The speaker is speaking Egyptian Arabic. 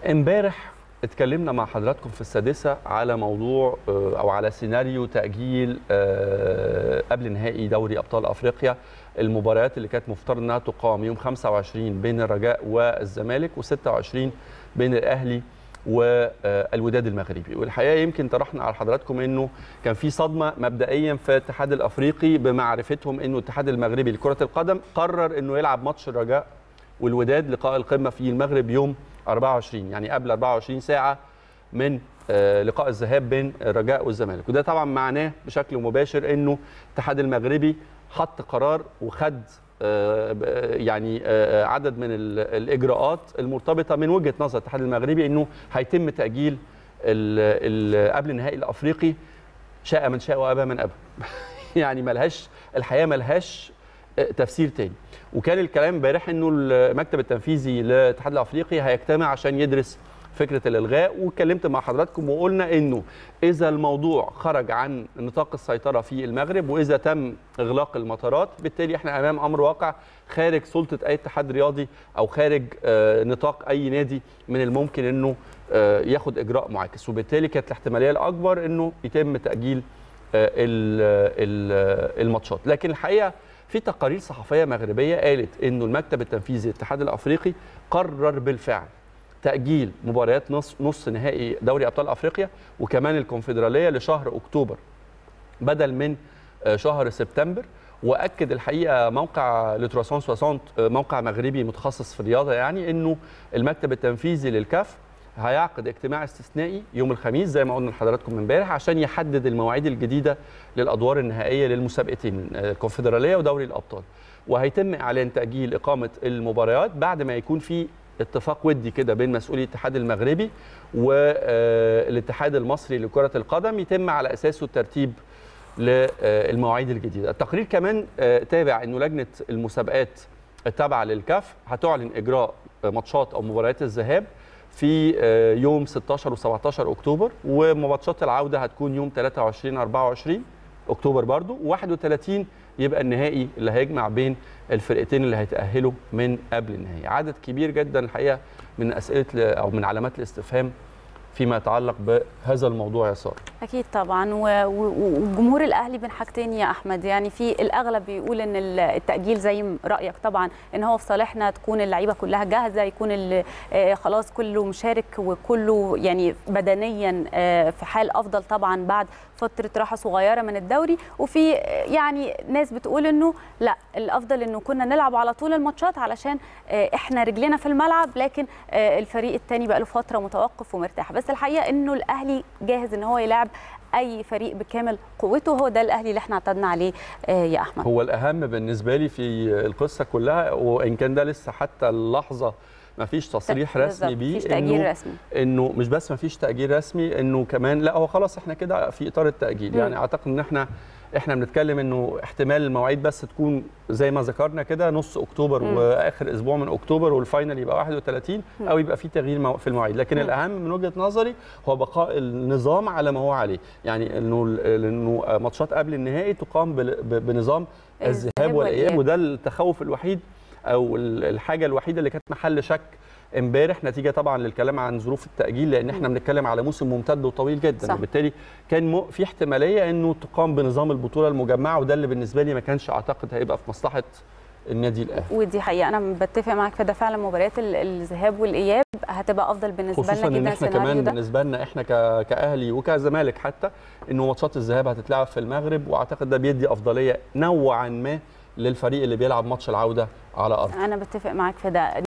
امبارح اتكلمنا مع حضراتكم في السادسة على موضوع آه، أو على سيناريو تأجيل آه، قبل نهائي دوري أبطال أفريقيا المباريات اللي كانت مفترض أنها تقام يوم 25 بين الرجاء والزمالك و26 بين الأهلي والوداد المغربي والحقيقه يمكن طرحنا على حضراتكم انه كان في صدمه مبدئيا في الاتحاد الافريقي بمعرفتهم انه الاتحاد المغربي لكره القدم قرر انه يلعب ماتش الرجاء والوداد لقاء القمه في المغرب يوم 24 يعني قبل 24 ساعه من آه، لقاء الذهاب بين الرجاء والزمالك وده طبعا معناه بشكل مباشر انه الاتحاد المغربي حط قرار وخد آه، ب- يعني آه، عدد من ال- الاجراءات المرتبطه من وجهه نظر الاتحاد المغربي انه هيتم تاجيل ال- ال- قبل النهائي الافريقي شاء من شاء وابى من ابى يعني ملهاش الحياه ملهاش تفسير تاني وكان الكلام امبارح انه المكتب التنفيذي للاتحاد الافريقي هيجتمع عشان يدرس فكره الالغاء واتكلمت مع حضراتكم وقلنا انه اذا الموضوع خرج عن نطاق السيطره في المغرب واذا تم اغلاق المطارات بالتالي احنا امام امر واقع خارج سلطه اي اتحاد رياضي او خارج آه، نطاق اي نادي من الممكن انه آه، ياخد اجراء معاكس وبالتالي كانت الاحتماليه الاكبر انه يتم تاجيل آه، ال- ال- الماتشات لكن الحقيقه في تقارير صحفيه مغربيه قالت انه المكتب التنفيذي للاتحاد الافريقي قرر بالفعل تاجيل مباريات نص نص نهائي دوري ابطال افريقيا وكمان الكونفدراليه لشهر اكتوبر بدل من آه، شهر سبتمبر واكد الحقيقه موقع لتراسون 60 آه، موقع مغربي متخصص في الرياضه يعني انه المكتب التنفيذي للكاف هيعقد اجتماع استثنائي يوم الخميس زي ما قلنا لحضراتكم امبارح عشان يحدد المواعيد الجديده للادوار النهائيه للمسابقتين آه، الكونفدراليه ودوري الابطال وهيتم اعلان تاجيل اقامه المباريات بعد ما يكون في اتفاق ودي كده بين مسؤولي الاتحاد المغربي والاتحاد المصري لكره القدم يتم على اساسه الترتيب للمواعيد الجديده. التقرير كمان آه، تابع انه لجنه المسابقات التابعه للكاف هتعلن اجراء آه، ماتشات او مباريات الذهاب في آه، يوم 16 و17 اكتوبر وماتشات العوده هتكون يوم 23 24 اكتوبر برضو و31 يبقى النهائي اللي هيجمع بين الفرقتين اللي هيتاهلوا من قبل النهائي عدد كبير جدا الحقيقه من اسئله او من علامات الاستفهام فيما يتعلق بهذا الموضوع يا ساره اكيد طبعا و- و- والجمهور الاهلي بين حاجتين يا احمد يعني في الاغلب بيقول ان ال- التاجيل زي ما رايك طبعا ان هو في صالحنا تكون اللعيبه كلها جاهزه يكون ال- آه، خلاص كله مشارك وكله يعني بدنيا آه، في حال افضل طبعا بعد فتره راحه صغيره من الدوري وفي آه، يعني ناس بتقول انه لا الافضل انه كنا نلعب على طول الماتشات علشان آه، احنا رجلنا في الملعب لكن آه، الفريق الثاني بقى له فتره متوقف ومرتاح بس الحقيقه انه الاهلي جاهز ان هو يلعب اي فريق بكامل قوته هو ده الاهلي اللي احنا اعتدنا عليه آه، يا احمد هو الاهم بالنسبه لي في القصه كلها وان كان ده لسه حتى اللحظه ما فيش تصريح رسمي بالظبط، بيه مفيش تأجيل إنه- رسمي انه مش بس ما فيش تاجيل رسمي انه كمان لا هو خلاص احنا كده في اطار التاجيل مم. يعني اعتقد ان احنا احنا بنتكلم انه احتمال المواعيد بس تكون زي ما ذكرنا كده نص اكتوبر مم. واخر اسبوع من اكتوبر والفاينل يبقى 31 مم. او يبقى في تغيير مو- في المواعيد لكن مم. الاهم من وجهه نظري هو بقاء النظام على ما هو عليه يعني انه انه ماتشات قبل النهائي تقام بال- ب- بنظام الذهاب الذهاب والاياب والإياب. وده التخوف الوحيد او ال- الحاجه الوحيده اللي كانت محل شك امبارح نتيجه طبعا للكلام عن ظروف التاجيل لان احنا بنتكلم على موسم ممتد وطويل جدا صح. وبالتالي كان م- في احتماليه انه تقام بنظام البطوله المجمعه وده اللي بالنسبه لي ما كانش اعتقد هيبقى في مصلحه النادي الاهلي ودي حقيقه انا بتفق معاك في ده فعلا مباريات ال- الذهاب والاياب هتبقى افضل بالنسبه خصوصا لنا ان جدا احنا السيناريو كمان ده بالنسبه لنا احنا ك- كاهلي وكزمالك حتى انه ماتشات الذهاب هتتلعب في المغرب واعتقد ده بيدي افضليه نوعا ما للفريق اللي بيلعب ماتش العوده على ارض انا بتفق معاك في ده